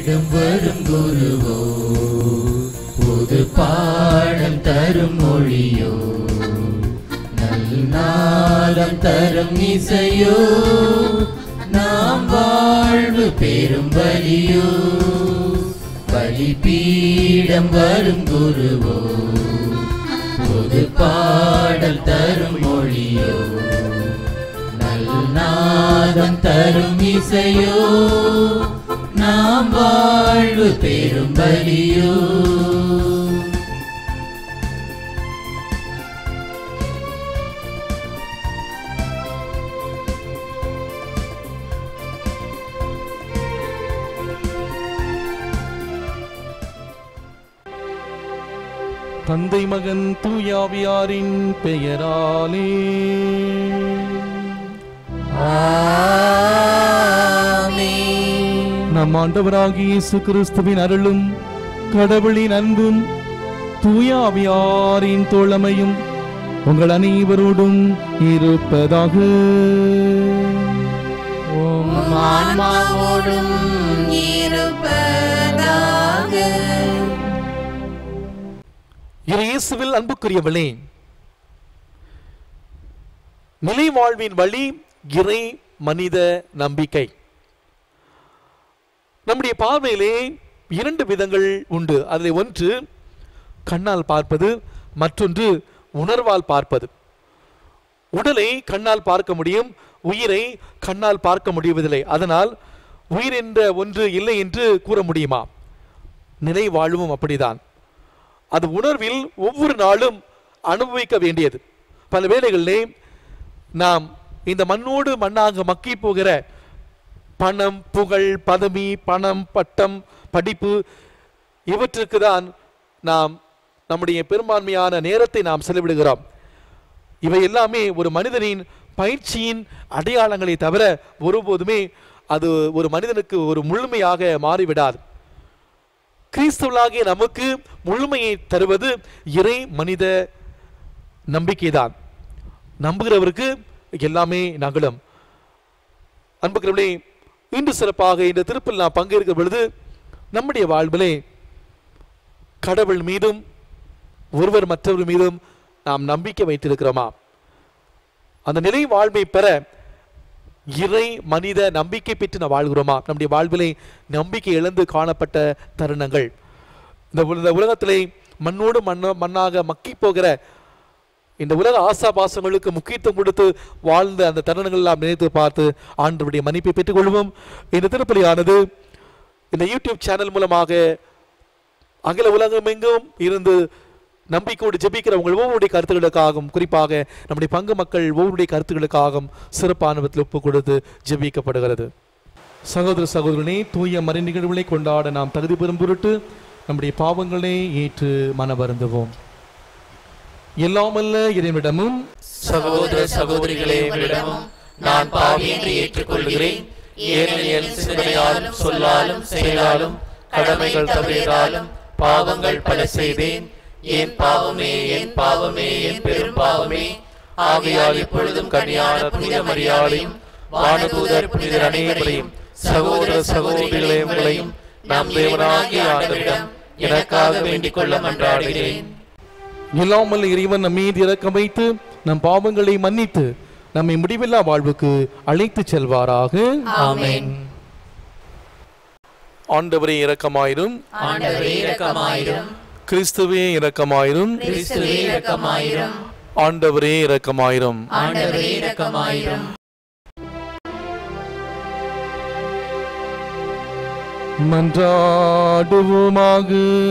பீடம் வரும் குருவோ புது பாடம் தரும் மொழியோ நல்நாதம் தரும் இசையோ நாம் வாழ்வு பெரும் பலியோ பலிபீடம் வரும் குருவோ புது பாடல் தரும் மொழியோ நல்நாதம் தரும் இசையோ நாம் வாழ்வு பெரும் பலியோ தந்தை மகன் தூயாவியாரின் பெயராலே நம் ஆண்டவராகிய இயேசு கிறிஸ்துவின் அருளும் கடவுளின் அன்பும் தூயாவியாரின் தோழமையும் உங்கள் அனைவரோடும் இருப்பதாக உம் ஆன்மாவோடும் இருப்பதாக இரு இயேசுவில் அன்புக்குரியவளே நிலை வாழ்வின் வழி இறை மனித நம்பிக்கை நம்முடைய பார்வையிலே இரண்டு விதங்கள் உண்டு அதில் ஒன்று கண்ணால் பார்ப்பது மற்றொன்று உணர்வால் பார்ப்பது உடலை கண்ணால் பார்க்க முடியும் உயிரை கண்ணால் பார்க்க முடிவதில்லை அதனால் உயிர் என்ற ஒன்று இல்லை என்று கூற முடியுமா நிலை வாழ்வும் அப்படிதான் அது உணர்வில் ஒவ்வொரு நாளும் அனுபவிக்க வேண்டியது பல வேளைகளிலே நாம் இந்த மண்ணோடு மண்ணாக மக்கி போகிற பணம் புகழ் பதவி பணம் பட்டம் படிப்பு இவற்றுக்கு தான் நாம் நம்முடைய பெரும்பான்மையான நேரத்தை நாம் செலவிடுகிறோம் இவை எல்லாமே ஒரு மனிதனின் பயிற்சியின் அடையாளங்களை தவிர ஒருபோதுமே அது ஒரு மனிதனுக்கு ஒரு முழுமையாக மாறிவிடாது கிறிஸ்துவலாகிய நமக்கு முழுமையை தருவது இறை மனித நம்பிக்கைதான் நம்புகிறவருக்கு எல்லாமே நகலும் அன்புக்கிறவர்களே இன்று சிறப்பாக இந்த திருப்பில் நாம் பங்கேற்கிற பொழுது நம்முடைய வாழ்விலே கடவுள் மீதும் ஒருவர் மற்றவர் மீதும் நாம் நம்பிக்கை வைத்திருக்கிறோமா அந்த நிலை வாழ்வை பெற இறை மனித நம்பிக்கை பெற்று நாம் வாழ்கிறோமா நம்முடைய வாழ்விலே நம்பிக்கை இழந்து காணப்பட்ட தருணங்கள் இந்த உல- இந்த உலகத்திலே மண்ணோடு மண்ண மண்ணாக மக்கி போகிற இந்த உலக ஆசாபாசங்களுக்கு முக்கியத்துவம் கொடுத்து வாழ்ந்த அந்த தருணங்கள் எல்லாம் நினைத்து பார்த்து ஆண்டவருடைய மன்னிப்பை பெற்றுக்கொள்வோம் இந்த திருப்பலியானது இந்த யூடியூப் சேனல் மூலமாக அகில உலகமெங்கும் இருந்து நம்பிக்கையோடு ஜெபிக்கிற உங்கள் ஒவ்வொருடைய கருத்துக்களுக்காகவும் குறிப்பாக நம்முடைய பங்கு மக்கள் ஒவ்வொருடைய கருத்துக்களுக்காகவும் சிறப்பானவத்தில் ஒப்பு கொடுத்து ஜெபிக்கப்படுகிறது சகோதர சகோதரனே தூய மறை நிகழ்வுகளை கொண்டாட நாம் தகுதி பெறும் பொருட்டு நம்முடைய பாவங்களை ஏற்று மனவருந்துவோம் எல்லாமல்ல இறைவனிடமும் சகோதர சகோதரிகளே உங்களிடமும் நான் பாவி என்று ஏற்றுக்கொள்கிறேன் ஏனெனில் என் சிந்தனையாலும் சொல்லாலும் செயலாலும் கடமைகள் தவறியதாலும் பாவங்கள் பல செய்தேன் என் பாவமே என் பாவமே என் பெரும் பாவமே ஆகையால் இப்பொழுதும் கன்னியான புனித மரியாதையும் வானதூதர் புனிதர் அனைவரையும் சகோதர சகோதரிகளே உங்களையும் நம் தேவனாகிய ஆண்டவரிடம் எனக்காக வேண்டிக் கொள்ள மன்றாடுகிறேன் எல்லாமல்ல இறைவன் நம் மீது இறக்கம் வைத்து நம் பாவங்களை மன்னித்து நம்மை முடிவில்லா வாழ்வுக்கு அழைத்து செல்வாராக ஆமென் ஆண்டவரே இரக்கமாயிரும் ஆண்டவரே இரக்கமாயிரும் கிறிஸ்துவே இரக்கமாயிரும் கிறிஸ்துவே இரக்கமாயிரும் ஆண்டவரே இரக்கமாயிரும் ஆண்டவரே இரக்கமாயிரும் மன்றாடுவோமாக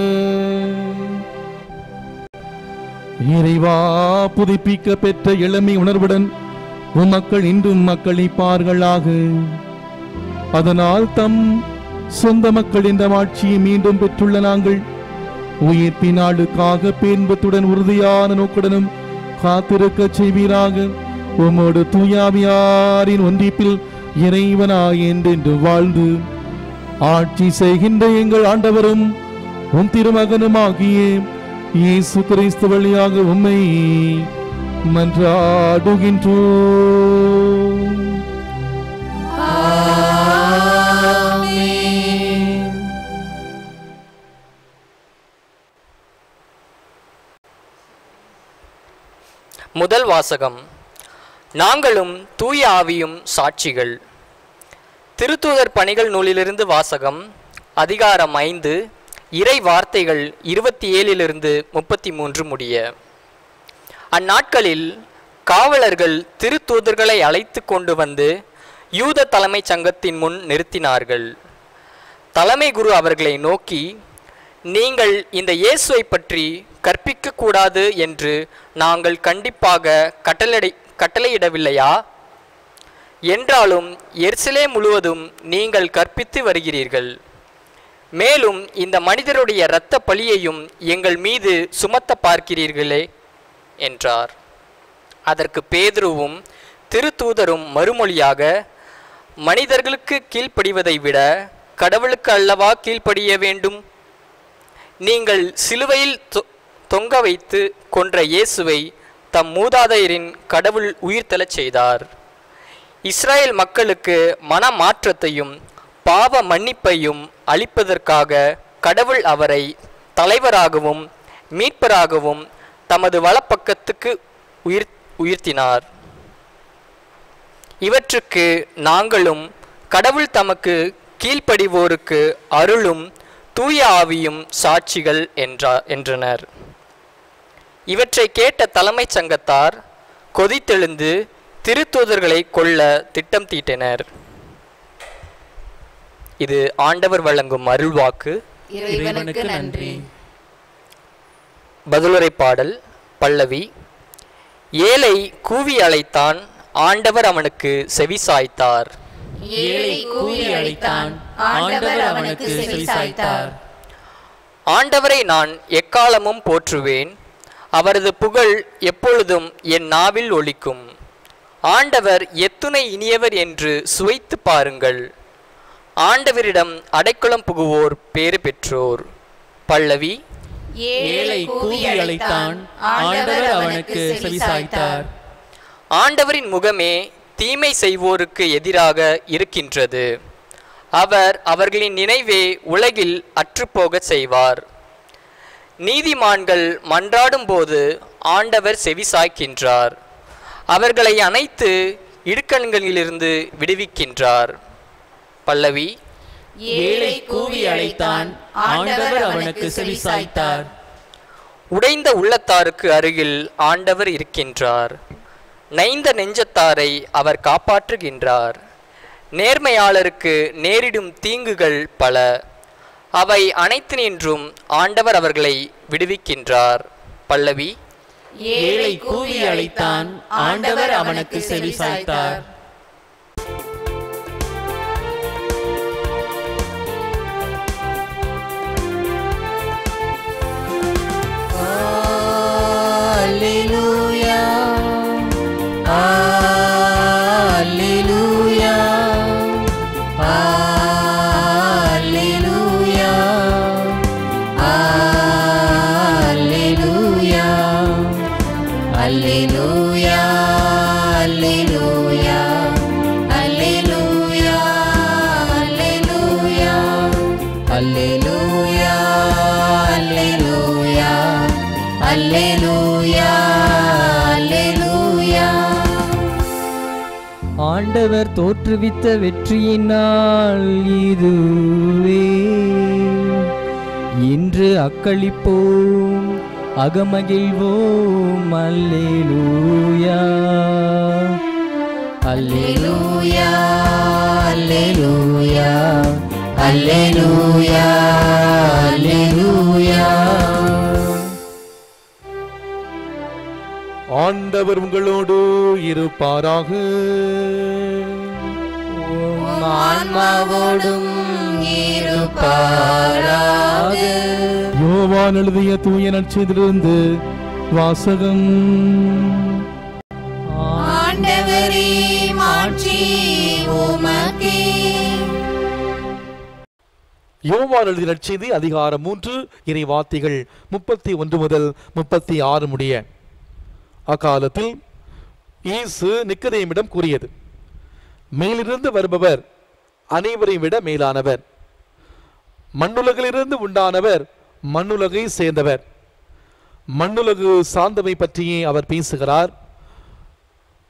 இறைவா புதுப்பிக்க பெற்ற இளமை உணர்வுடன் உம் மக்கள் இன்றும் மக்களிப்பார்களாக அதனால் தம் சொந்த மக்கள் என்ற ஆட்சியை மீண்டும் பெற்றுள்ள நாங்கள் உயிர்ப்பின் நாளுக்காக பேன்பத்துடன் உறுதியான நோக்குடனும் காத்திருக்க செய்வீராக உமோடு தூயாவியாரின் ஒன்றிப்பில் இறைவனாய் என்றென்று வாழ்ந்து ஆட்சி செய்கின்ற எங்கள் ஆண்டவரும் உம் திருமகனுமாகிய இயேசு கிறிஸ்து வழியாக உம்மை மன்றாடுகின்றோம் முதல் வாசகம் நாங்களும் தூய ஆவியும் சாட்சிகள் திருத்தூதர் பணிகள் நூலிலிருந்து வாசகம் அதிகாரம் ஐந்து இறை வார்த்தைகள் இருபத்தி ஏழிலிருந்து முப்பத்தி மூன்று முடிய அந்நாட்களில் காவலர்கள் திருத்தூதர்களை அழைத்து கொண்டு வந்து யூத தலைமைச் சங்கத்தின் முன் நிறுத்தினார்கள் தலைமை குரு அவர்களை நோக்கி நீங்கள் இந்த இயேசுவை பற்றி கற்பிக்க கூடாது என்று நாங்கள் கண்டிப்பாக கட்டளை கட்டளையிடவில்லையா என்றாலும் எர்சிலே முழுவதும் நீங்கள் கற்பித்து வருகிறீர்கள் மேலும் இந்த மனிதருடைய இரத்த பழியையும் எங்கள் மீது சுமத்த பார்க்கிறீர்களே என்றார் அதற்கு பேதுருவும் திருத்தூதரும் மறுமொழியாக மனிதர்களுக்கு கீழ்ப்படிவதை விட கடவுளுக்கு அல்லவா கீழ்ப்படிய வேண்டும் நீங்கள் சிலுவையில் தொ- தொங்க வைத்து கொன்ற இயேசுவை தம் மூதாதையரின் கடவுள் உயிர்த்தெழச் செய்தார் இஸ்ராயேல் மக்களுக்கு மன மாற்றத்தையும் பாவ மன்னிப்பையும் அளிப்பதற்காக கடவுள் அவரை தலைவராகவும் மீட்பராகவும் தமது வலப்பக்கத்துக்கு உயிர் உயர்த்தினார் இவற்றுக்கு நாங்களும் கடவுள் தமக்கு கீழ்ப்படிவோருக்கு அருளும் தூய ஆவியும் சாட்சிகள் என்றா என்றனர் இவற்றை கேட்ட தலைமைச் சங்கத்தார் கொதித்தெழுந்து திருத்தூதர்களை கொல்ல திட்டம் தீட்டினர் இது ஆண்டவர் வழங்கும் அருள்வாக்கு இறைவனுக்கு நன்றி பதிலுரை பாடல் பல்லவி ஏழை கூவி அழைத்தான் ஆண்டவர் அவனுக்கு செவி சாய்த்தார் ஏழை கூவி அழைத்தான் ஆண்டவர் அவனுக்கு செவிசாய்த்தார் ஆண்டவரை நான் எக்காலமும் போற்றுவேன் அவரது புகழ் எப்பொழுதும் என் நாவில் ஒலிக்கும் ஆண்டவர் எத்துணை இனியவர் என்று சுவைத்து பாருங்கள் ஆண்டவரிடம் அடைக்கலம் புகுவோர் பேறு பெற்றோர் பல்லவி ஏழை கூவி அழைத்தான் ஆண்டவர் அவனுக்கு செவிசாய்த்தார் ஆண்டவரின் முகமே தீமை செய்வோருக்கு எதிராக இருக்கின்றது அவர் அவர்களின் நினைவே உலகில் அற்றுப்போகச் செய்வார் நீதிமான்கள் மன்றாடும்போது ஆண்டவர் செவிசாய்க்கின்றார் அவர்களை அனைத்து இடுக்கண்களிலிருந்து விடுவிக்கின்றார் பல்லவி ஏழை கூவி அழைத்தான் ஆண்டவர் அவனுக்கு செவிசாய்த்தார் உடைந்த உள்ளத்தாருக்கு அருகில் ஆண்டவர் இருக்கின்றார் நைந்த நெஞ்சத்தாரை அவர் காப்பாற்றுகின்றார் நேர்மையாளருக்கு நேரிடும் தீங்குகள் பல அவை அனைத்து நின்றும் ஆண்டவர் அவர்களை விடுவிக்கின்றார் பல்லவி ஏழை கூவி அழைத்தான் ஆண்டவர் அவனுக்கு செவிசாய்த்தார் Alleluia. Alleluia. Alleluia. Alleluia. Alleluia. Alleluia. Alleluia. Alleluia. Alleluia. Alleluia. Alleluia. Alleluia. ஆண்டவர் தோற்றுவித்த வெற்றியினால் இதுவே இன்று அக்களிப்போம் அகமகிழ்வோம் அல்லேலூயா அல்லேலூயா Alleluia. Alleluia. Alleluia. ஆண்டவர் உங்களோடு இருப்பாராக உம் ஆன்மாவோடும் இருப்பாராக யோவான் எழுதிய தூய நற்செய்திலிருந்து வாசகம் ஆண்டவரே மாட்சி உமக்கே யோவான் எழுதிய நற்செய்தி அதிகாரம் மூன்று இறை வார்த்தைகள் முப்பத்தி ஒன்று முதல் முப்பத்தி ஆறு முடிய அக்காலத்தில் இயேசு நிக்கதேமிடம் கூறியது மேலிருந்து வருபவர் அனைவரையும் விட மேலானவர் மண்ணுலகிலிருந்து உண்டானவர் மண்ணுலகை சேர்ந்தவர் மண்ணுலகு சார்ந்தவை பற்றியே அவர் பேசுகிறார்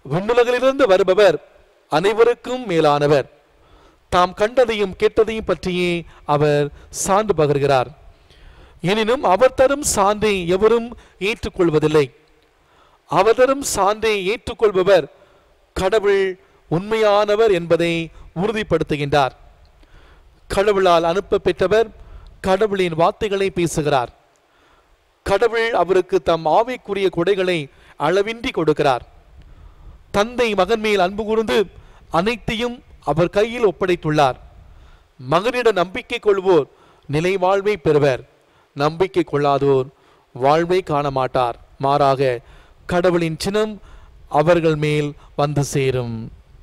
விண்ணுலகிலிருந்து வருபவர் அனைவருக்கும் மேலானவர் தாம் கண்டதையும் கேட்டதையும் பற்றியே அவர் சான்று பகர்கிறார் எனினும் அவர் தரும் சான்றை எவரும் ஏற்றுக்கொள்வதில்லை அவர் தரும் சான்றை ஏற்றுக்கொள்பவர் கடவுள் உண்மையானவர் என்பதை உறுதிப்படுத்துகின்றார் கடவுளால் அனுப்ப பெற்றவர் கடவுளின் வார்த்தைகளை பேசுகிறார் கடவுள் அவருக்கு தம் ஆவிக்குரிய கொடைகளை அளவின்றி கொடுக்கிறார் தந்தை மகன் மேல் அன்பு கூர்ந்து அனைத்தையும் அவர் கையில் ஒப்படைத்துள்ளார் மகனிடம் நம்பிக்கை கொள்வோர் நிலை வாழ்வை பெறுவர் நம்பிக்கை கொள்ளாதோர் வாழ்வை காண மாட்டார் மாறாக கடவுளின் சினம் அவர்கள் மேல் வந்து சேரும்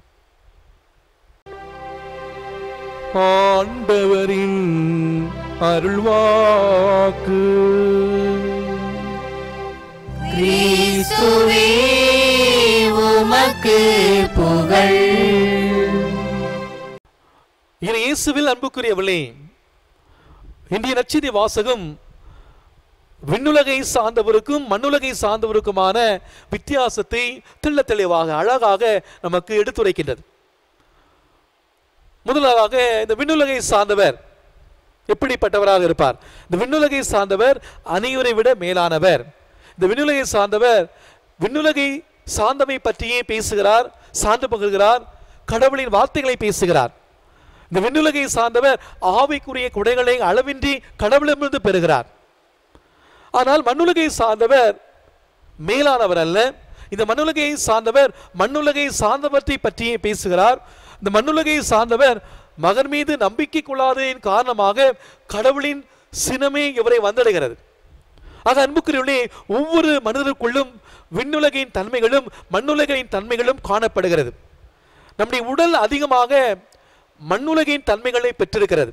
ஆண்டவரின் அருள்வாக்கு கிறிஸ்துவே உமக்கு புகழ் இறை இயேசுவில் அன்புக்குரியவர்களே இன்றைய நச்சிதி வாசகம் விண்ணுலகை சார்ந்தவருக்கும் மண்ணுலகை சார்ந்தவருக்குமான வித்தியாசத்தை தெள்ள தெளிவாக அழகாக நமக்கு எடுத்துரைக்கின்றது முதலாக இந்த விண்ணுலகை சார்ந்தவர் எப்படிப்பட்டவராக இருப்பார் இந்த விண்ணுலகை சார்ந்தவர் அனைவரை விட மேலானவர் இந்த விண்ணுலகை சார்ந்தவர் விண்ணுலகை சார்ந்தவை பற்றியே பேசுகிறார் சான்று பகிர்கிறார் கடவுளின் வார்த்தைகளை பேசுகிறார் இந்த விண்ணுலகை சார்ந்தவர் ஆவிக்குரிய குடைகளை அளவின்றி கடவுளிடமிருந்து பெறுகிறார் ஆனால் மண்ணுலகை சார்ந்தவர் மேலானவர் அல்ல இந்த மண்ணுலகை சார்ந்தவர் மண்ணுலகை சார்ந்தவற்றை பற்றியே பேசுகிறார் இந்த மண்ணுலகை சார்ந்தவர் மகன் மீது நம்பிக்கை கொள்ளாததின் காரணமாக கடவுளின் சினமே இவரை வந்தடைகிறது ஆக அன்புக்குரியவர்களே ஒவ்வொரு மனிதருக்குள்ளும் விண்ணுலகின் தன்மைகளும் மண்ணுலகின் தன்மைகளும் காணப்படுகிறது நம்முடைய உடல் அதிகமாக மண்ணுலகின் தன்மைகளை பெற்றிருக்கிறது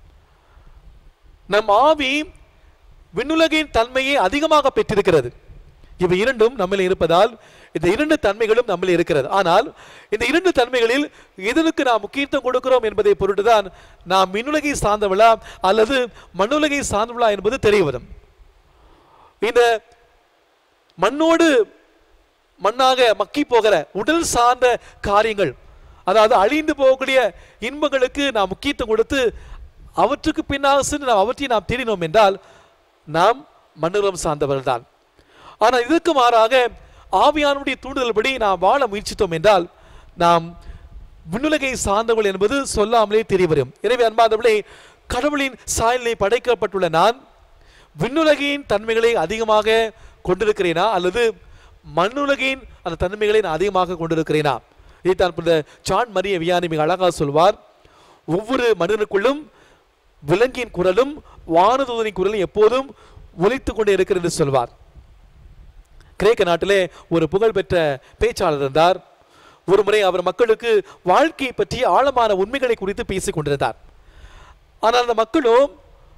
நம் ஆவி விண்ணுலகின் தன்மையை அதிகமாக பெற்றிருக்கிறது இவை இரண்டும் நம்மில் இருப்பதால் இந்த இரண்டு தன்மைகளும் நம்மில் இருக்கிறது ஆனால் இந்த இரண்டு தன்மைகளில் எதற்கு நாம் முக்கியத்துவம் கொடுக்கிறோம் என்பதை பொருட்டுதான் நாம் மின்னுலகை சார்ந்தவளா அல்லது மண்ணுலகை சார்ந்தவளா என்பது தெரிய வரும் இந்த மண்ணோடு மண்ணாக மக்கி போகிற உடல் சார்ந்த காரியங்கள் அதாவது அழிந்து போகக்கூடிய இன்பங்களுக்கு நாம் முக்கியத்துவம் கொடுத்து அவற்றுக்கு பின்னாக சென்று நாம் அவற்றை நாம் தேடினோம் என்றால் நாம் மண்ணுலம் சார்ந்தவர்கள் தான் ஆனால் இதற்கு மாறாக ஆவியானுடைய தூண்டுதல்படி நாம் வாழ முயற்சித்தோம் என்றால் நாம் விண்ணுலகை சார்ந்தவர்கள் என்பது சொல்லாமலே தெரிய வரும் எனவே அன்பாதவர்களே கடவுளின் சாயலினை படைக்கப்பட்டுள்ள நான் விண்ணுலகின் தன்மைகளை அதிகமாக கொண்டிருக்கிறேனா அல்லது மண்ணுலகின் அந்த தன்மைகளை நான் அதிகமாக கொண்டிருக்கிறேனா இதைத்தான் இந்த சான் மரிய வியானி மிக அழகாக சொல்வார் ஒவ்வொரு மனிதனுக்குள்ளும் விலங்கின் குரலும் வானதூதனின் குரலும் எப்போதும் ஒலித்து கொண்டே இருக்கிறது என்று சொல்வார் கிரேக்க நாட்டிலே ஒரு புகழ்பெற்ற பேச்சாளர் இருந்தார் ஒரு முறை அவர் மக்களுக்கு வாழ்க்கை பற்றி ஆழமான உண்மைகளை குறித்து பேசிக் கொண்டிருந்தார் ஆனால் அந்த மக்களும்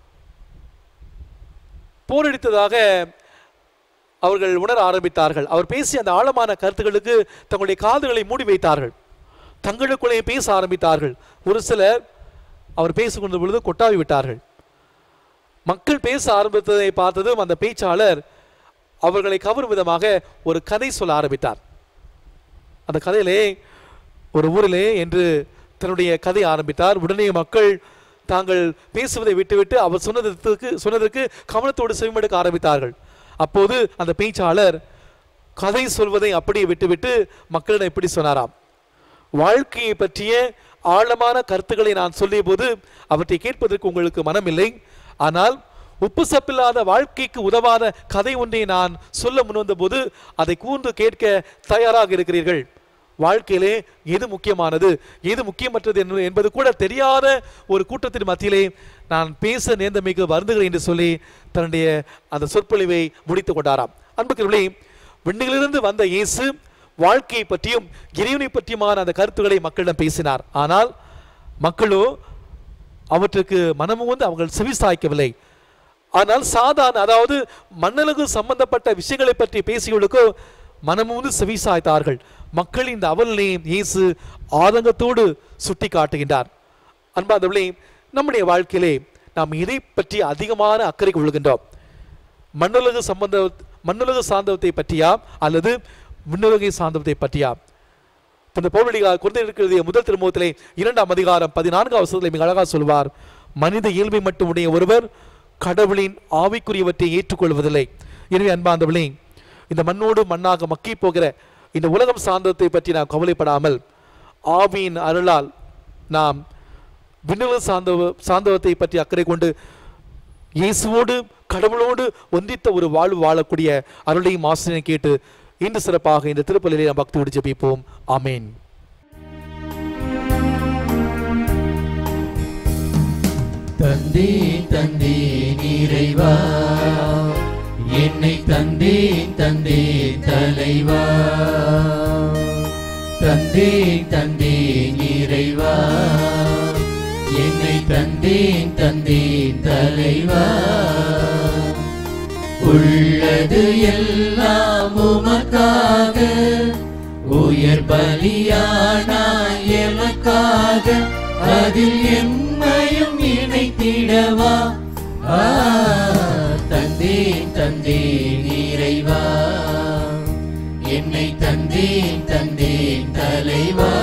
போரடித்ததாக அவர்கள் உணர ஆரம்பித்தார்கள் அவர் பேசிய அந்த ஆழமான கருத்துக்களுக்கு தங்களுடைய காதுகளை மூடி வைத்தார்கள் தங்களுக்குள்ளே பேச ஆரம்பித்தார்கள் ஒரு சிலர் அவர் பேசிக் கொண்ட பொழுது கொட்டாவி விட்டார்கள் மக்கள் பேச ஆரம்பித்ததை பார்த்ததும் அந்த பேச்சாளர் அவர்களை கவரும் விதமாக ஒரு கதை சொல்ல ஆரம்பித்தார் அந்த கதையிலே ஒரு ஊரிலே என்று தன்னுடைய கதை ஆரம்பித்தார் உடனே மக்கள் தாங்கள் பேசுவதை விட்டுவிட்டு அவர் சொன்னதற்கு சொன்னதற்கு கவனத்தோடு செவிமடுக்க ஆரம்பித்தார்கள் அப்போது அந்த பேச்சாளர் கதை சொல்வதை அப்படியே விட்டுவிட்டு மக்களிடம் இப்படி சொன்னாராம் வாழ்க்கையை பற்றிய ஆழமான கருத்துக்களை நான் சொல்லிய போது அவற்றை கேட்பதற்கு உங்களுக்கு மனமில்லை ஆனால் உப்பு சப்பில்லாத வாழ்க்கைக்கு உதவாத கதை ஒன்றை நான் சொல்ல முன்வந்த போது அதை கூர்ந்து கேட்க தயாராக இருக்கிறீர்கள் வாழ்க்கையிலே எது முக்கியமானது எது முக்கியமற்றது என்று- என்பது கூட தெரியாத ஒரு கூட்டத்தின் மத்தியிலே நான் பேச நேர்ந்தமைக்கு வருந்துகிறேன் என்று சொல்லி தன்னுடைய அந்த சொற்பொழிவை முடித்துக் கொண்டாராம் அன்புக்குரியவர்களே விண்ணிலிருந்து வந்த இயேசு வாழ்க்கையை பற்றியும் இறைவனை பற்றியுமான அந்த கருத்துக்களை மக்களிடம் பேசினார் ஆனால் மக்களோ அவற்றுக்கு மனமும் வந்து அவர்கள் செவிசாய்க்கவில்லை ஆனால் சாதாரண அதாவது மண்ணலகு சம்பந்தப்பட்ட விஷயங்களை பற்றி பேசியவர்களுக்கோ மனமும் வந்து செவிசாய்த்தார்கள் மக்கள் இந்த அவலையும் இயேசு ஆதங்கத்தோடு சுட்டி காட்டுகின்றார் அன்பாதவர்களே நம்முடைய வாழ்க்கையிலே நாம் இதை பற்றி அதிகமான அக்கறை கொள்கின்றோம் மண்ணுலக சம்பந்த மண்ணுலக சார்ந்தவத்தை பற்றியா அல்லது விண்ணுலகை சார்ந்தவத்தை பற்றியா இந்த பவுலடிகா குழந்தை இருக்கிறது முதல் திருமுகத்திலே இரண்டாம் அதிகாரம் பதினான்காம் வசனத்தில் மிக அழகா சொல்வார் மனித இயல்பை மட்டும் உடைய ஒருவர் கடவுளின் ஆவிக்குரியவற்றை ஏற்றுக்கொள்வதில்லை எனவே அன்பாந்தவளே இந்த மண்ணோடு மண்ணாக மக்கி போகிற இந்த உலகம் சார்ந்ததை பற்றி நாம் கவலைப்படாமல் ஆவியின் அருளால் நாம் விண்ணுலக சார்ந்தவ சார்ந்தவத்தை பற்றி அக்கறை கொண்டு இயேசுவோடு கடவுளோடு ஒன்றித்த ஒரு வாழ்வு வாழக்கூடிய அருளையும் ஆசிரியனை கேட்டு இன்று சிறப்பாக இந்த திருப்பலிலே நாம் பக்தியோடு ஜெபிப்போம் ஆமேன் தந்தேன் தந்தேன் இறைவா என்னை தந்தேன் தந்தேன் தலைவா தந்தேன் தந்தேன் இறைவா என்னை தந்தேன் தந்தேன் தலைவா உள்ளது எல்லாம் உமக்காக உயர் பலியானாய் எமக்காக அதில் எம்மையும் இணைத்திடவா ஆ, தந்தேன் தந்தேன் இறைவா என்னை தந்தேன் தந்தேன் தலைவா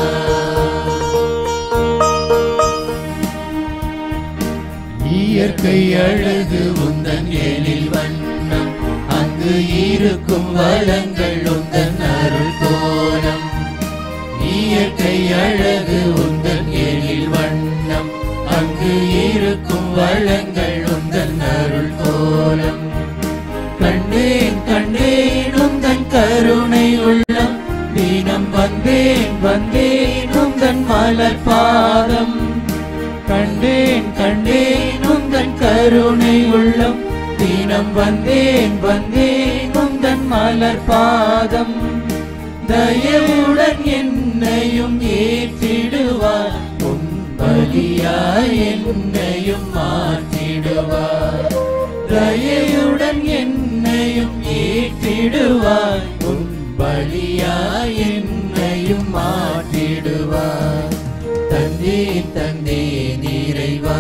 இயற்கை அழகு உந்தன் எழில் வண்ணம் அங்கு இருக்கும் வளங்கள் உந்தன் அருள் கோலம் இயற்கை அழகு உந்தன் எழில் வண்ணம் அங்கு இருக்கும் வளங்கள் உந்தன் அருள் கோலம் கண்டேன் கண்டேன் உந்தன் கருணை உள்ளம் தினம் வந்தேன் வந்தேன் உந்தன் மலர் பாதம் கண்டேன் கண்டேன் உந்தன் கருணை உள்ளம் தினம் வந்தேன் வந்தேன் உந்தன் மலர் பாதம் தயவுடன் என்னையும் ஏற்றிடுவார் உன் பலியாய் என்னையும் மாற்றிடுவார் தயவுடன் என்னையும் ஏற்றிடுவார் உன் பலியாய் என்னையும் மாற்றிடுவார் தந்தேன் தந்தேன் இறைவா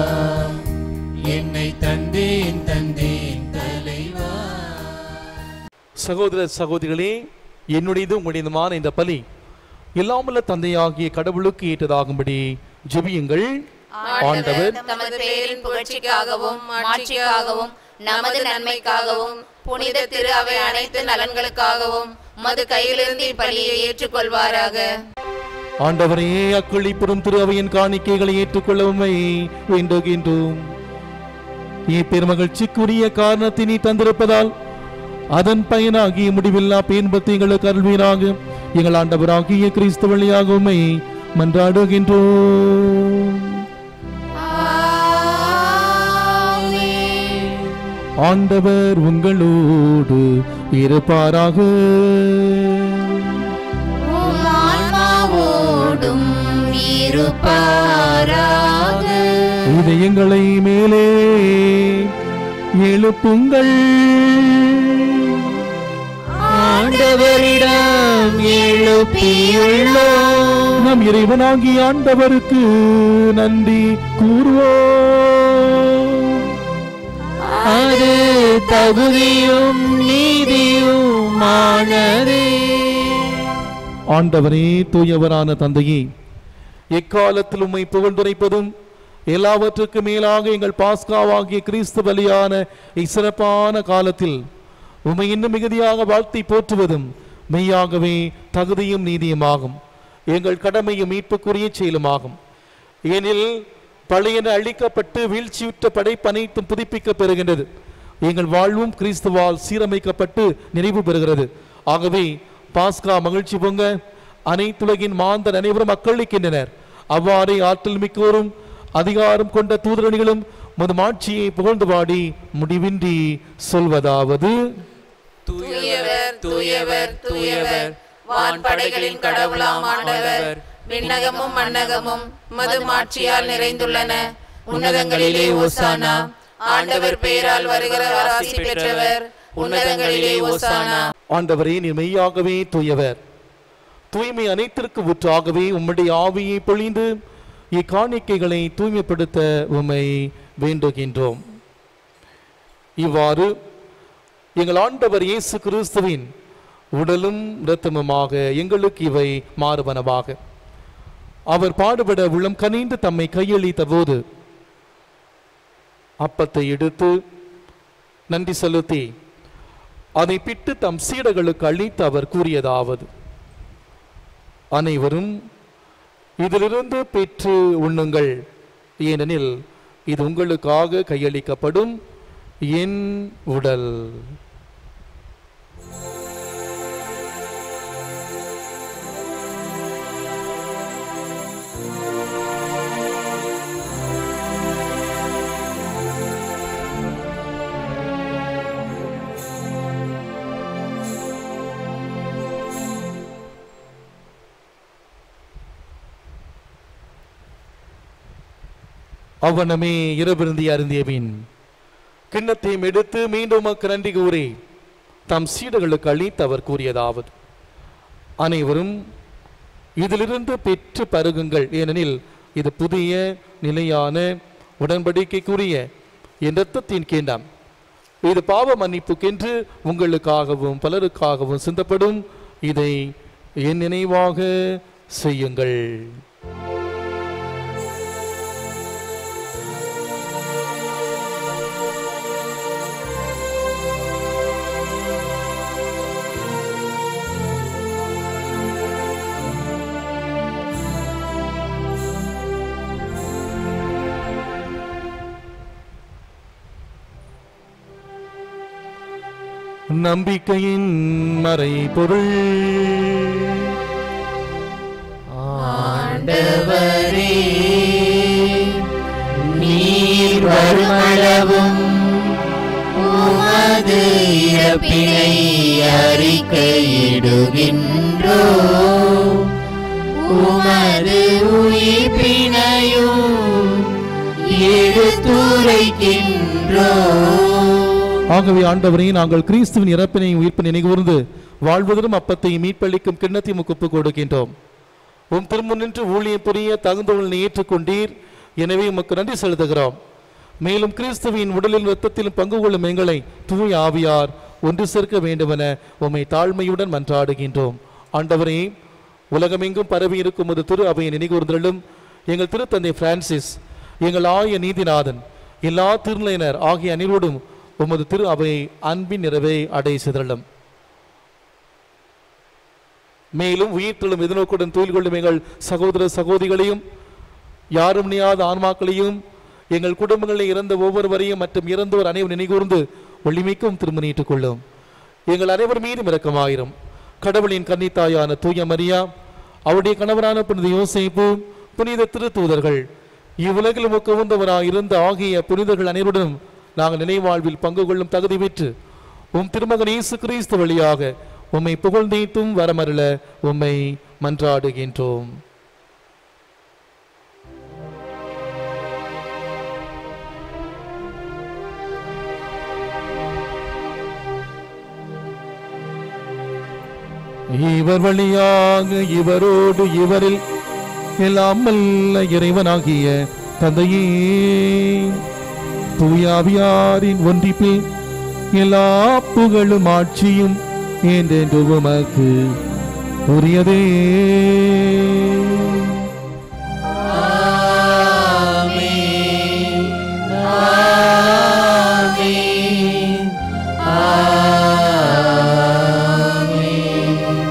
என்னை தந்தேன் தந்தேன் தலைவா சகோதர சகோதரிகளே என்னுடையது உங்களுடையதுமான இந்த பலி எல்லாமுள்ள தந்தையாகிய கடவுளுக்கு ஏற்றதாகும்படி ஜெபியுங்கள் ஆண்டவர் தமது பெயரின் புகழ்ச்சிக்காகவும் மாட்சிக்காகவும் நமது நன்மைக்காகவும் புனித திரு அவை அனைத்து நலன்களுக்காகவும் மது கையிலிருந்து இப்பலியை ஏற்றுக்கொள்வாராக ஆண்டவரே அக்களிப்புறும் திரு அவையின் காணிக்கைகளை ஏற்றுக்கொள்ள உம்மை வேண்டுகின்றோம் இப்பெருமகிழ்ச்சிக்குரிய காரணத்தை நீ தந்திருப்பதால் அதன் பயனாகிய முடிவில்லா பேன்பத்தை எங்களுக்கு அருள்வீராக எங்கள் ஆண்டவராகிய கிறிஸ்து வழியாக உம்மை மன்றாடுகின்றோம் ஆண்டவர் உங்களோடு இருப்பாராக ஆன்மாவோடும் இருப்பாராக இதயங்களை மேலே எழுப்புங்கள் ஆண்டவரிடம் எழுப்பியுள்ளோம் நம் இறைவனாகி ஆண்டவருக்கு நன்றி கூறுவோம் அது தகுதியும் நீதியுமானதே ஆண்டவரே தூயவரான தந்தையே எக்காலத்தில் உம்மை புகழ்ந்துரைப்பதும் எல்லாவற்றுக்கும் மேலாக எங்கள் பாஸ்காவாகிய கிறிஸ்து பலியான இச்சிறப்பான காலத்தில் உம்மை இன்னும் மிகுதியாக வாழ்த்தி போற்றுவதும் மெய்யாகவே தகுதியும் நீதியுமாகும் எங்கள் கடமையும் மீட்புக்குரிய செயலுமாகும் ஏனில் பழையன அழிக்கப்பட்டு வீழ்ச்சியுற்ற படைப்பனைத்தும் புதுப்பிக்கப் பெறுகின்றது எங்கள் வாழ்வும் கிறிஸ்துவால் சீரமைக்கப்பட்டு நிறைவு பெறுகிறது ஆகவே பாஸ்கா மகிழ்ச்சி பொங்க அனைத்துலகின் மாந்தர் அனைவரும் அக்களிக்கின்றனர் அவ்வாறே ஆற்றல் மிக்கோரும் அதிகாரம் கொண்ட தூதரணிகளும் மது மாட்சியை புகழ்ந்து பாடி முடிவின்றி சொல்வதாவது தூயவர் தூயவர் தூயவர் வான்படைகளின் கடவுளாம் ஆண்டவர் விண்ணகமும் மண்ணகமும் மது மாட்சியால் நிறைந்துள்ளன உன்னதங்களிலே ஓசானா ஆண்டவர் பெயரால் வருகிற ஆசி பெற்றவர் உன்னதங்களிலே ஓசானா ஆண்டவரே நீர் மெய்யாகவே தூயவர் தூய்மை அனைத்திற்கு ஊற்றாகவே உம்முடைய ஆவியை பொழிந்து இக்காணிக்கைகளை தூய்மைப்படுத்த உம்மை வேண்டுகின்றோம் இவ்வாறு எங்கள் ஆண்டவர் இயேசு கிறிஸ்துவின் உடலும் இரத்தமுமாக எங்களுக்கு இவை மாறுவனவாக அவர் பாடுபட உள்ளம் கனிந்து தம்மை கையளித்த போது அப்பத்தை எடுத்து நன்றி செலுத்தி அதை பிட்டு தம் சீடர்களுக்கு அளித்து அவர் கூறியதாவது அனைவரும் இதிலிருந்து பெற்று உண்ணுங்கள் ஏனெனில் இது உங்களுக்காக கையளிக்கப்படும் என் உடல் அவ்வனமே இரவிருந்தி அருந்திய பின் கிண்ணத்தையும் எடுத்து மீண்டும் உமக்கு நன்றி கூறி தம் சீடர்களுக்கு அளித்து அவர் கூறியதாவது அனைவரும் இதிலிருந்து பெற்று பருகுங்கள் ஏனெனில் இது புதிய நிலையான உடன்படிக்கைக்குரிய என் இரத்தத்தின் கிண்ணம் இது பாவ மன்னிப்புக்கென்று உங்களுக்காகவும் பலருக்காகவும் சிந்தப்படும் இதை என் நினைவாக செய்யுங்கள் நம்பிக்கையின் மறைபொருள் ஆண்டவரே நீர் வருமளவும் உமது இறப்பினை அறிக்கையிடுகின்றோ உமது உயிர்ப்பினையும் எடுத்துரைக்கின்றோ ஆகவே ஆண்டவரே நாங்கள் கிறிஸ்துவின் இறப்பினையும் உயிர்ப்பு நினைகூர்ந்து வாழ்வதலும் அப்பத்தையும் மீட்பளிக்கும் கிண்ணத்தையும் ஒப்புக் கொடுக்கின்றோம் உம் திரும்ப நின்று ஊழியம் புரிய தகுந்தவர்களை ஏற்றுக்கொண்டீர் எனவே உமக்கு நன்றி செலுத்துகிறோம் மேலும் கிறிஸ்துவின் உடலில் இரத்தத்திலும் பங்கு கொள்ளும் எங்களை தூய் ஆவியார் ஒன்று சேர்க்க வேண்டுமென உம்மை தாழ்மையுடன் மன்றாடுகின்றோம் ஆண்டவரே உலகமெங்கும் பரவி இருக்கும் ஒரு திரு அவையை நினைகூர்ந்தலும் எங்கள் திருத்தந்தை பிரான்சிஸ் எங்கள் ஆய நீதிநாதன் எல்லா திருநிலையினர் ஆகிய அனைவரோடும் உமது திரு அவை அன்பின் நிறைவை அடை சிதறலும் மேலும் உயிர்த்தெழும் எதிர்நோக்குடன் தொழில் கொள்ளும் எங்கள் சகோதர சகோதரிகளையும் யாரும் நியாத ஆன்மாக்களையும் எங்கள் குடும்பங்களில் இறந்த ஒவ்வொருவரையும் மற்றும் இறந்தோர் அனைவரும் நினைகூர்ந்து ஒளிமிக்கும் திருமணிட்டுக் கொள்ளும் எங்கள் அனைவர் மீதும் இரக்கமாயிரும் கடவுளின் கன்னித்தாயான தூய மரியா அவருடைய கணவரான புனித யோசேப்பு புனித திருத்தூதர்கள் இவ்வுலகில் முக்கவுந்தவராக இருந்த ஆகிய புனிதர்கள் அனைவருடன் நாங்கள் நினைவாழ்வில் பங்கு கொள்ளும் தகுதி பெற்று உம் திருமகன் இயேசு கிறிஸ்து வழியாக உம்மை புகழ்ந்தீத்தும் வரமருள உம்மை மன்றாடுகின்றோம் இவர் வழியாக இவரோடு இவரில் எல்லாம் வல்ல இறைவனாகிய தந்தையே தூயாவியாரின் ஒன்றிப்பில் எல்லா புகழும் ஆட்சியும் என்றென்று உமக்கு உரியதே ஆமென் ஆமென் ஆமென்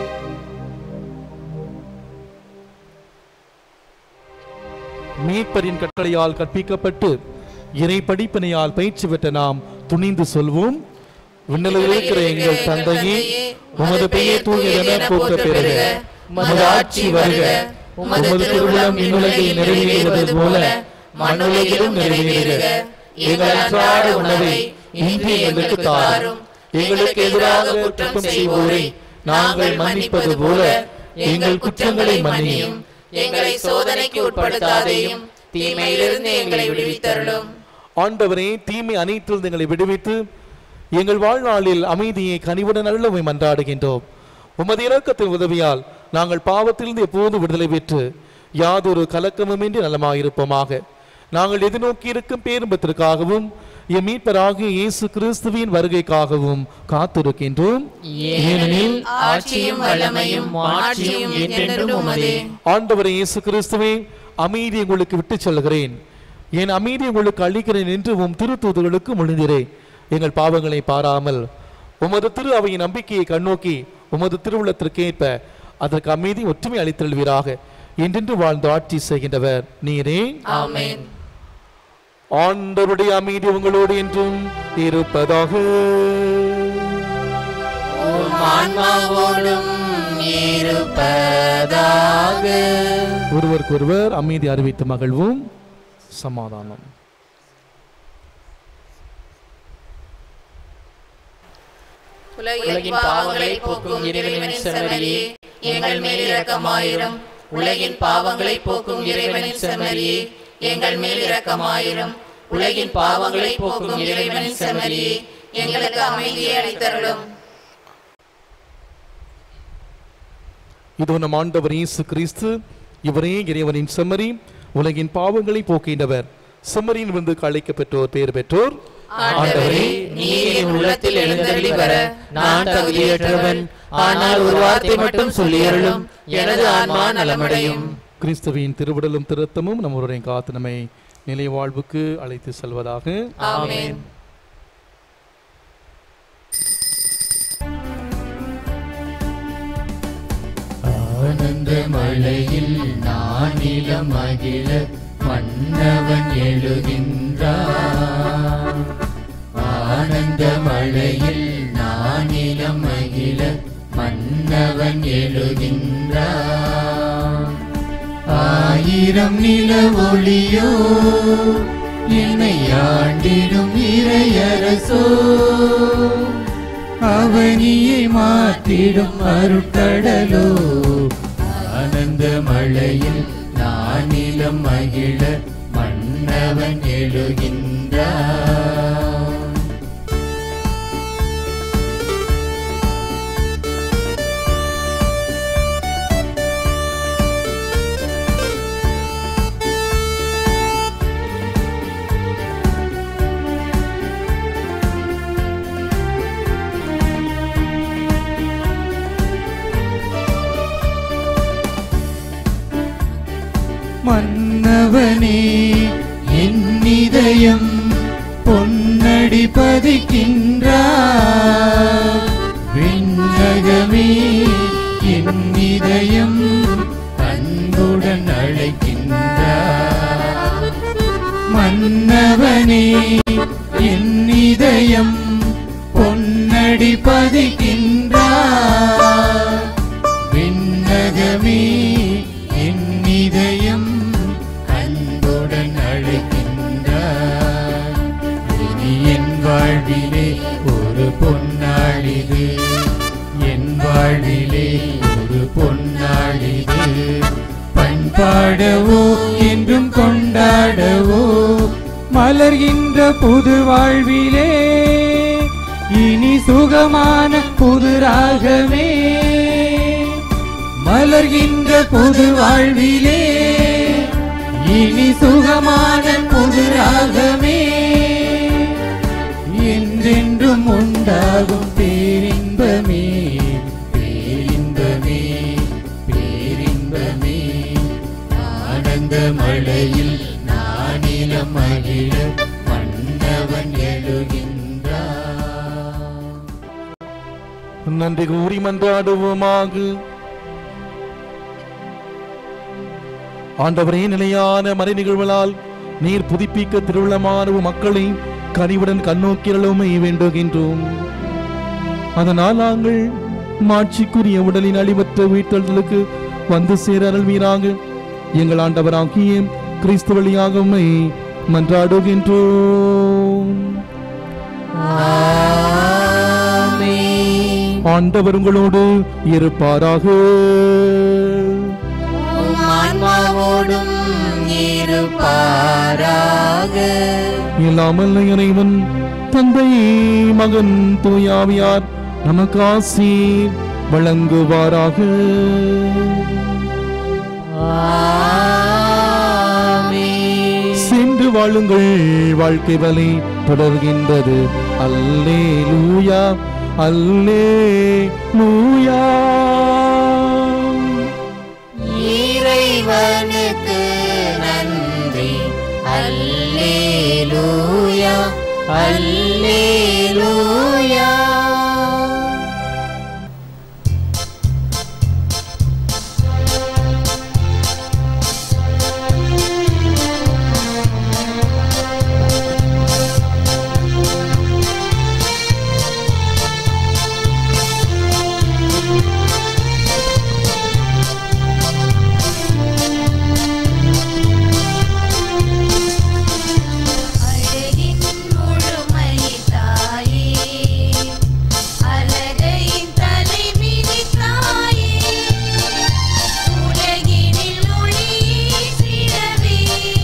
மீட்பரின் கட்டளையால் கற்பிக்கப்பட்டு இறை படிப்பினையால் பயிற்சி பெற்ற நாம் துணிந்து சொல்வோம் விண்ணில் இருக்கிற எங்கள் தந்தையே உமது பெயர் தூயதென போற்ற பெறுக உமது ஆட்சி வருக உமது திருவுளம் விண்ணுலகில் நிறைவேறுவது போல மண்ணுலகிலும் நிறைவேறுக எங்கள் அன்றாட உணவை இன்று எங்களுக்கு தாரும் எங்களுக்கு எதிராக குற்றம் செய்வோரை நாங்கள் மன்னிப்பது போல எங்கள் குற்றங்களை மன்னியும் எங்களை சோதனைக்கு உட்படுத்தாதேயும் தீமையிலிருந்து எங்களை விடுவித்தருளும் ஆண்டவரே தீமை அனைத்திலிருந்து எங்களை விடுவித்து எங்கள் வாழ்நாளில் அமைதியை கனிவுடன் நல்லவை மன்றாடுகின்றோம் உமது இரக்கத்தின் உதவியால் நாங்கள் பாவத்திலிருந்து எப்போது விடுதலை பெற்று யாதொரு கலக்கமுமின்றி நலமாயிருப்போமாக நாங்கள் எதிர்நோக்கி இருக்கும் பேரும்பத்திற்காகவும் எம் மீட்பராகிய இயேசு கிறிஸ்துவின் வருகைக்காகவும் காத்திருக்கின்றோம் ஏனெனில் ஆட்சியும் வல்லமையும் மாட்சியும் என்றென்றும் உமதே ஆண்டவரே இயேசு கிறிஸ்துவே அமைதி உங்களுக்கு விட்டுச் செல்கிறேன் என் அமைதி உங்களுக்கு அளிக்கிறேன் என்று உம் திருத்தூதுகளுக்கு மொழிந்தீரேன் எங்கள் பாவங்களை பாராமல் உமது திரு அவையின் நம்பிக்கையை கண்ணோக்கி உமது திருவுள்ளத்திற்கேற்ப அதற்கு அமைதி ஒற்றுமை அளித்தல்வீராக என்றென்று வாழ்ந்து ஆட்சி செய்கின்றவர் நீரே ஆமென் ஆண்டவருடைய அமைதி உங்களோடு என்றும் இருப்பதாக உம் ஆன்மாவோடும் இருப்பதாக ஒருவருக்கொருவர் அமைதி அறிவித்து மகிழ்வும் சமாதானம் உலகின் பாவங்களை போக்கும் இறைவனின் செம்மறியே எங்கள் மேல் இரக்கமாயிரும் உலகின் பாவங்களை போக்கும் இறைவனின் செம்மறியே எங்கள் மேல் இரக்கமாயிரும் உலகின் பாவங்களை போக்கும் இறைவனின் செம்மறியே எங்களுக்கு அமைதியை அளித்தருளும் இதோ நம் ஆண்டவர் இயேசு கிறிஸ்து இவரே இறைவனின் செம்மறி உலகின் பாவங்களை போக்கின்றவர் செம்மறியின் வந்து அழைக்க பெற்றோர் பேர் பெற்றோர் ஆண்டவரே நீர் என் உள்ளத்தில் எழுந்தருளி வர நான் தகுதியற்றவன் ஆனால் ஒரு வார்த்தை மட்டும் சொல்லியருளும் எனது ஆன்மா நலமடையும் கிறிஸ்துவின் திருவிடலும் திருத்தமும் நம்முடைய காத்து நம்மை நிலை வாழ்வுக்கு அழைத்து செல்வதாக ஆமென் ஆனந்த மழையில் நான் இளம் மகிழ மன்னவன் எழுகின்றான் ஆனந்த மழையில் நான் இளம் மகிழ மன்னவன் எழுகின்றான் ஆயிரம் நில ஒளியோ என்னை ஆண்டிடும் இறையரசோ அவனியை மாற்றிடும் அருட்கடலோ ஆனந்த மழையில் நானிலம் மகிழ மன்னவன் எழுகின்றான் மன்னவனே என் இதயம் பொன்னடி பதிக்கின்றார் விண்ணகமே என் இதயம் அன்புடன் அழைக்கின்றார் மன்னவனே என் இதயம் பொன்னடி பதிக்கின்றார் விண்ணகமே என் இதயம் அன்புடன் அழைக்கின்றார் இனி என் வாழ்விலே ஒரு பொன்னாளிது என் வாழ்விலே ஒரு பொன்னாளிது பண்பாடவோ என்றும் கொண்டாடவோ மலர்கின்ற புது வாழ்விலே இனி சுகமான புது ராகமே மலர்கின்ற புது வாழ்விலே இனி சுகமான புது ராகமே என்றென்றும் உண்டாகும் பேரின்பமே பேரின்பமே பேரின்பமே ஆனந்த மழையில் நானிலம் மகிழ மன்னவன் எழுகின்றான் நன்றி கூறி மன்றாடுவோமாக ஆண்டவரே நிலையான மறை நிகழ்வுகளால் நீர் புதுப்பிக்க திருவிழமான மக்களை கனிவுடன் கண்ணோக்கிறலுமே வேண்டுகின்றோம் அதனால் நாங்கள் மாட்சிக்குரிய உடலின் அழிவற்ற உயிர்த்தெழுதலுக்கு வந்து சேர அருள்வீராக எங்கள் ஆண்டவராகிய கிறிஸ்து வழியாக உம்மை மன்றாடுகின்றோம் ஆண்டவர் உங்களோடு இருப்பாராக ஆன்மாவோடும் இருப்பாராக இல்லாமல் இறைவன் தந்தை மகன் தூயாவியார் நமக்கு ஆசி வழங்குவாராக ஆமென். சென்று வாழ்ந்து வாழுங்கள் வாழ்க்கை வழி தொடர்கின்றது அல்லே லூயா அல்லே லூயா இறைவனுக்கு நன்றி அல்லேலூயா அல்லேலூயா அழகின் முழுமையின் தாயே அழகையின் தலைவிதி தாயே உலகினில் ஒளியேற்றிடவே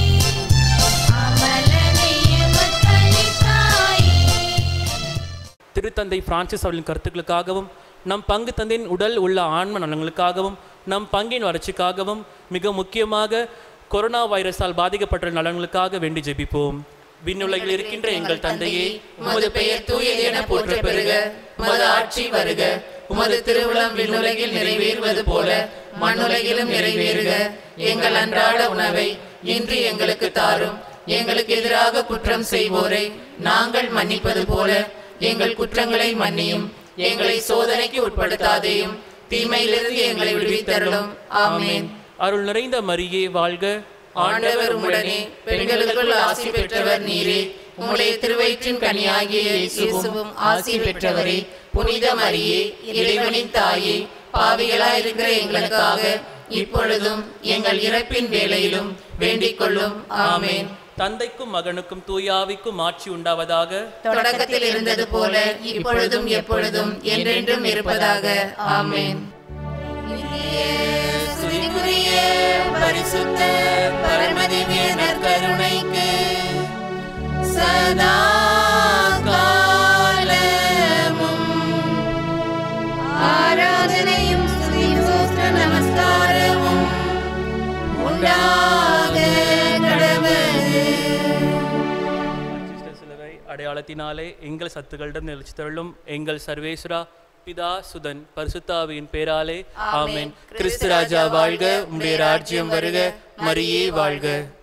அமலனை எமக்களித்தாயே திருத்தந்தை பிரான்சிஸ் அவர்களின் கருத்துக்களுக்காகவும் நம் பங்கு தந்தையின் உடல் உள்ள ஆன்ம நலன்களுக்காகவும் நம் பங்கின் வளர்ச்சிக்காகவும் மிக முக்கியமாக கொரோனா வைரஸால் பாதிக்கப்பட்ட நலன்களுக்காக வேண்டி ஜெபிப்போம் விண்ணுலகில் இருக்கின்ற எங்கள் தந்தையே உமது பெயர் தூயது என போற்ற பெறுக உமது ஆட்சி வருக உமது திருவுளம் விண்ணுலகில் நிறைவேறுவது போல மண்ணுலகிலும் நிறைவேறுக எங்கள் அன்றாட உணவை இன்று எங்களுக்கு தாரும் எங்களுக்கு எதிராக குற்றம் செய்வோரை நாங்கள் மன்னிப்பது போல எங்கள் குற்றங்களை மன்னியும் எங்களை சோதனைக்கு உட்படுத்தாதேயும் தீமையிலிருந்து எங்களை விடுவித்தருளும் ஆமென் அருள் நிறைந்த மரியே வாழ்க ஆண்டவர் உடனே பெண்களுக்குள் ஆசி பெற்றவர் நீரே உம்முடைய திருவயிற்றின் கனியாகிய இயேசுவும் ஆசி பெற்றவரே புனித மரியே இறைவனின் தாயே பாவிகளாயிருக்கிற எங்களுக்காக இப்பொழுதும் எங்கள் இறப்பின் வேளையிலும் வேண்டிக் கொள்ளும் ஆமென் தந்தைக்கும் மகனுக்கும் தூயாவிக்கும் ஆட்சி உண்டாவதாக தொடக்கத்தில் இருந்தது போல இப்பொழுதும் எப்பொழுதும் என்றென்றும் இருப்பதாக ஆமென் துதிக்குரிய பரிசுத்த பரமதிவிய நற்கருணைக்கு சதா காலமும் ஆராதனையும் ஸ்துதியும் சோஸ்திர நமஸ்காரமும் உண்டாக கடவுள் அச்சிஷ்ட சிலுவை அடையாளத்தினாலே எங்கள் சத்துக்களிடம் நிலைச்சு தருளும் எங்கள் சர்வேஸ்வரா பிதா சுதன் பரிசுத்தாவியின் பேராலே ஆமென் கிறிஸ்து ராஜா வாழ்க உம்முடைய ராஜ்யம் வருக மரியே வாழ்க